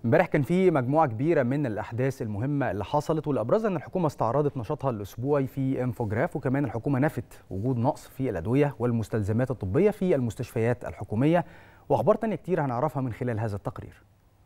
امبارح كان في مجموعه كبيره من الاحداث المهمه اللي حصلت واللي ابرزها ان الحكومه استعرضت نشاطها الاسبوعي في انفوجراف وكمان الحكومه نفت وجود نقص في الادويه والمستلزمات الطبيه في المستشفيات الحكوميه واخبار تانية كتير هنعرفها من خلال هذا التقرير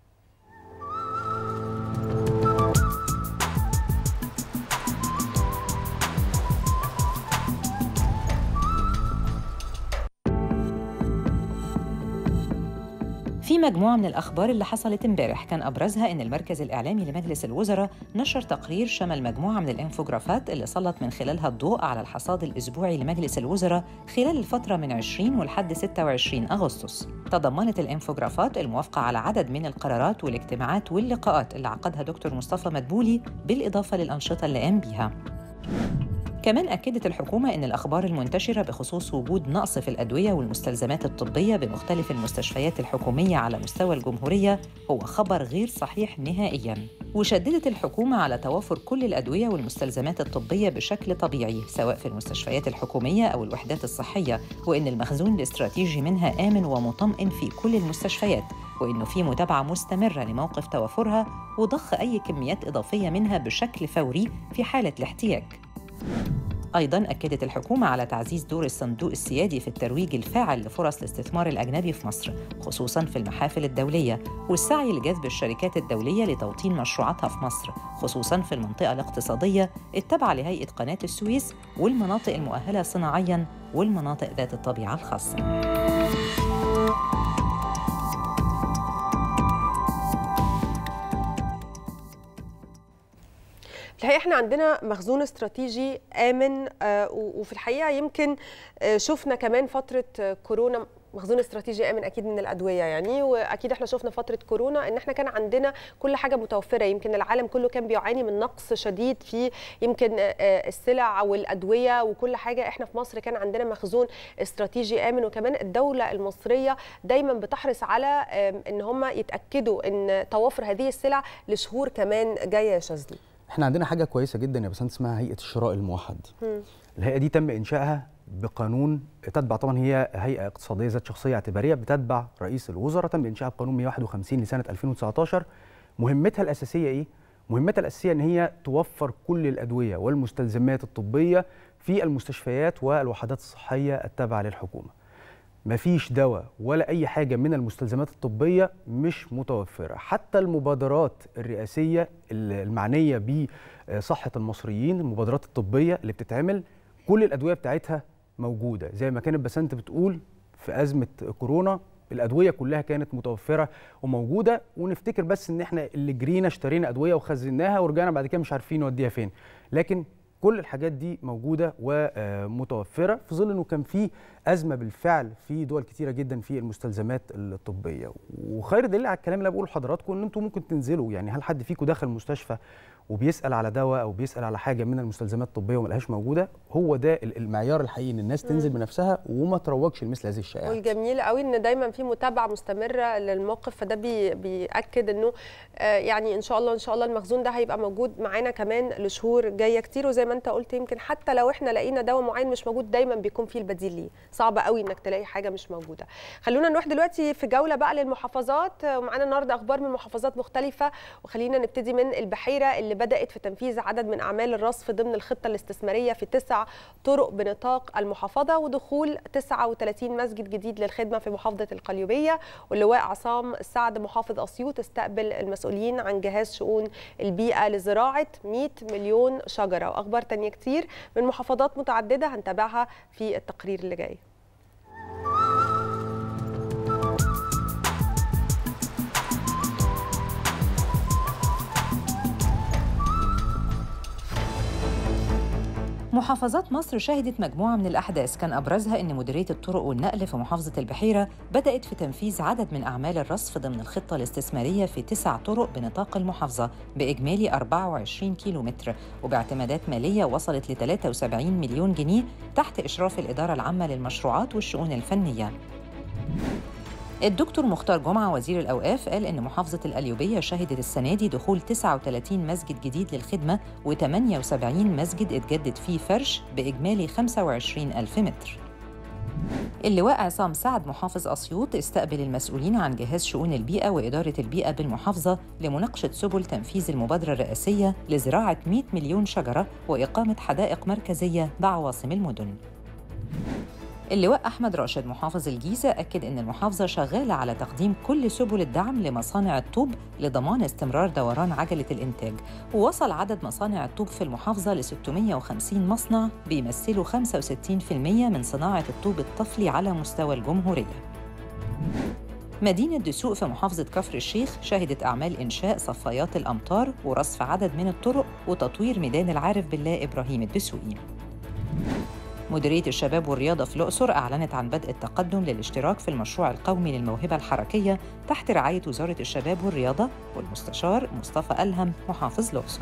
في مجموعة من الأخبار اللي حصلت امبارح كان أبرزها إن المركز الإعلامي لمجلس الوزراء نشر تقرير شمل مجموعة من الإنفوجرافات اللي سلط من خلالها الضوء على الحصاد الأسبوعي لمجلس الوزراء خلال الفترة من 20 ولحد 26 أغسطس تضمنت الإنفوجرافات الموافقة على عدد من القرارات والاجتماعات واللقاءات اللي عقدها دكتور مصطفى مدبولي بالإضافة للأنشطة اللي قام بيها كمان أكدت الحكومة أن الأخبار المنتشرة بخصوص وجود نقص في الأدوية والمستلزمات الطبية بمختلف المستشفيات الحكومية على مستوى الجمهورية هو خبر غير صحيح نهائياً وشددت الحكومة على توافر كل الأدوية والمستلزمات الطبية بشكل طبيعي سواء في المستشفيات الحكومية أو الوحدات الصحية وإن المخزون الاستراتيجي منها آمن ومطمئن في كل المستشفيات وإنه في متابعة مستمرة لموقف توافرها وضخ أي كميات إضافية منها بشكل فوري في حالة الاحتياج أيضاً أكدت الحكومة على تعزيز دور الصندوق السيادي في الترويج الفاعل لفرص الاستثمار الأجنبي في مصر، خصوصاً في المحافل الدولية، والسعي لجذب الشركات الدولية لتوطين مشروعاتها في مصر، خصوصاً في المنطقة الاقتصادية التابعة لهيئة قناة السويس والمناطق المؤهلة صناعياً والمناطق ذات الطبيعة الخاصة. الحقيقه احنا عندنا مخزون استراتيجي امن آه وفي الحقيقه يمكن آه شفنا كمان فتره آه كورونا مخزون استراتيجي امن اكيد من الادويه يعني واكيد احنا شفنا فتره كورونا ان احنا كان عندنا كل حاجه متوفره يمكن العالم كله كان بيعاني من نقص شديد في يمكن السلع والادويه وكل حاجه احنا في مصر كان عندنا مخزون استراتيجي امن وكمان الدوله المصريه دايما بتحرص على ان هم يتاكدوا ان توافر هذه السلع لشهور كمان جايه يا شاذلي احنا عندنا حاجه كويسه جدا يا بسنت اسمها هيئه الشراء الموحد الهيئه دي تم انشائها بقانون تتبع طبعا هي هيئه اقتصاديه ذات شخصيه اعتباريه بتتبع رئيس الوزراء تم انشائها بقانون 151 لسنه 2019 مهمتها الاساسيه ايه مهمتها الاساسيه ان هي توفر كل الادويه والمستلزمات الطبيه في المستشفيات والوحدات الصحيه التابعه للحكومه مفيش دواء ولا اي حاجه من المستلزمات الطبيه مش متوفره حتى المبادرات الرئاسيه المعنيه بصحه المصريين المبادرات الطبيه اللي بتتعمل كل الادويه بتاعتها موجوده زي ما كانت بسنت بتقول في ازمه كورونا الادويه كلها كانت متوفره وموجوده ونفتكر بس ان احنا اللي جرينا اشترينا ادويه وخزناها ورجعنا بعد كده مش عارفين نوديها فين لكن كل الحاجات دي موجوده ومتوفره في ظل انه كان في ازمه بالفعل في دول كتيره جدا في المستلزمات الطبيه وخير دليل على الكلام اللي بقوله لحضراتكم ان انتم ممكن تنزلوا يعني هل حد فيكم دخل مستشفى وبيسال على دواء او بيسال على حاجه من المستلزمات الطبيه وما لهاش موجوده هو ده المعيار الحقيقي ان الناس تنزل بنفسها وما تروجش لمثل هذه الشائعات والجميل قوي ان دايما في متابعه مستمره للموقف فده بي بياكد انه آه يعني ان شاء الله ان شاء الله المخزون ده هيبقى موجود معانا كمان لشهور جايه كتير وزي ما انت قلت يمكن حتى لو احنا لقينا دواء معين مش موجود دايما بيكون فيه البديل ليه صعب قوي انك تلاقي حاجه مش موجوده خلونا نروح دلوقتي في جوله بقى للمحافظات ومعانا النهارده اخبار من محافظات مختلفه وخلينا نبتدي من البحيره اللي بدات في تنفيذ عدد من اعمال الرصف ضمن الخطه الاستثماريه في تسع طرق بنطاق المحافظه ودخول 39 مسجد جديد للخدمه في محافظه القليوبيه واللواء عصام السعد محافظ اسيوط استقبل المسؤولين عن جهاز شؤون البيئه لزراعه 100 مليون شجره واخبار تانية كتير من محافظات متعدده هنتابعها في التقرير اللي جاي محافظات مصر شهدت مجموعة من الأحداث كان أبرزها أن مديرية الطرق والنقل في محافظة البحيرة بدأت في تنفيذ عدد من أعمال الرصف ضمن الخطة الاستثمارية في تسع طرق بنطاق المحافظة بإجمالي 24 كيلومتر وباعتمادات مالية وصلت ل 73 مليون جنيه تحت إشراف الإدارة العامة للمشروعات والشؤون الفنية الدكتور مختار جمعة وزير الأوقاف قال إن محافظة القليوبية شهدت السنة دي دخول 39 مسجد جديد للخدمة و78 مسجد اتجدد فيه فرش بإجمالي 25 ألف متر اللواء عصام سعد محافظ أسيوط استقبل المسؤولين عن جهاز شؤون البيئة وإدارة البيئة بالمحافظة لمناقشة سبل تنفيذ المبادرة الرئاسية لزراعة 100 مليون شجرة وإقامة حدائق مركزية بعواصم المدن. اللواء أحمد راشد محافظ الجيزة أكد أن المحافظة شغالة على تقديم كل سبل الدعم لمصانع الطوب لضمان استمرار دوران عجلة الإنتاج ووصل عدد مصانع الطوب في المحافظة ل 650 مصنع بيمثلوا 65% من صناعة الطوب الطفلي على مستوى الجمهورية مدينة دسوق في محافظة كفر الشيخ شهدت أعمال إنشاء صفايات الأمطار ورصف عدد من الطرق وتطوير ميدان العارف بالله إبراهيم الدسوقي مديرية الشباب والرياضة في الأقصر أعلنت عن بدء التقدم للاشتراك في المشروع القومي للموهبة الحركية تحت رعاية وزارة الشباب والرياضة والمستشار مصطفى ألهم محافظ الأقصر.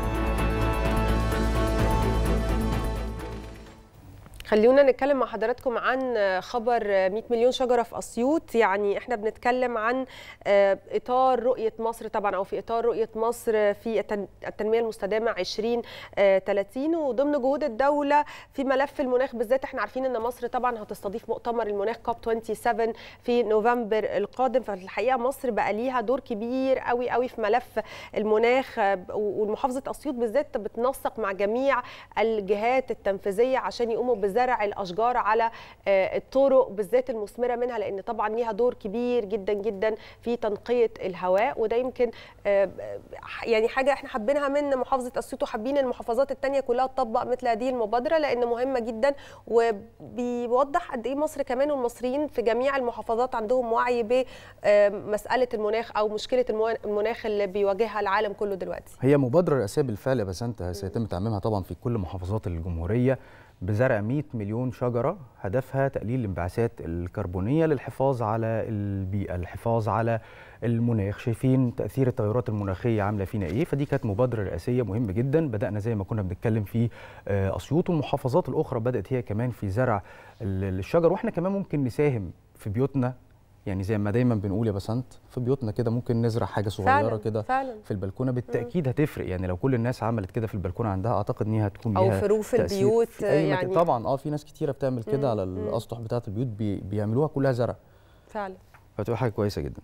خلونا نتكلم مع حضراتكم عن خبر 100 مليون شجره في اسيوط يعني احنا بنتكلم عن اطار رؤيه مصر طبعا او في اطار رؤيه مصر في التنميه المستدامه 2030 وضمن جهود الدوله في ملف المناخ بالذات احنا عارفين ان مصر طبعا هتستضيف مؤتمر المناخ كوب 27 في نوفمبر القادم فالحقيقه مصر بقى ليها دور كبير قوي قوي في ملف المناخ ومحافظه اسيوط بالذات بتنسق مع جميع الجهات التنفيذيه عشان يقوموا بزرع الاشجار على الطرق بالذات المثمره منها لان طبعا ليها دور كبير جدا جدا في تنقيه الهواء وده يمكن يعني حاجه احنا حابينها من محافظه اسيوط وحابين المحافظات الثانيه كلها تطبق مثل هذه المبادره لان مهمه جدا وبيوضح قد ايه مصر كمان والمصريين في جميع المحافظات عندهم وعي بمساله المناخ او مشكله المناخ اللي بيواجهها العالم كله دلوقتي. هي مبادره رئاسيه بالفعل يا بسنت سيتم تعميمها طبعا في كل محافظات الجمهوريه بزرع 100 مليون شجرة هدفها تقليل الانبعاثات الكربونية للحفاظ على البيئة الحفاظ على المناخ شايفين تأثير التغيرات المناخية عاملة فينا إيه فدي كانت مبادرة رئاسية مهمة جدا بدأنا زي ما كنا بنتكلم في أسيوط والمحافظات الأخرى بدأت هي كمان في زرع الشجر وإحنا كمان ممكن نساهم في بيوتنا يعني زي ما دايما بنقول يا بسنت في بيوتنا كده ممكن نزرع حاجه صغيره كده في البلكونه بالتاكيد هتفرق يعني لو كل الناس عملت كده في البلكونه عندها اعتقد ان هي هتكون او في روف البيوت في أي يعني طبعا اه في ناس كتيره بتعمل كده على الاسطح بتاعه البيوت بي بيعملوها كلها زرع فعلا فتبقى حاجه كويسه جدا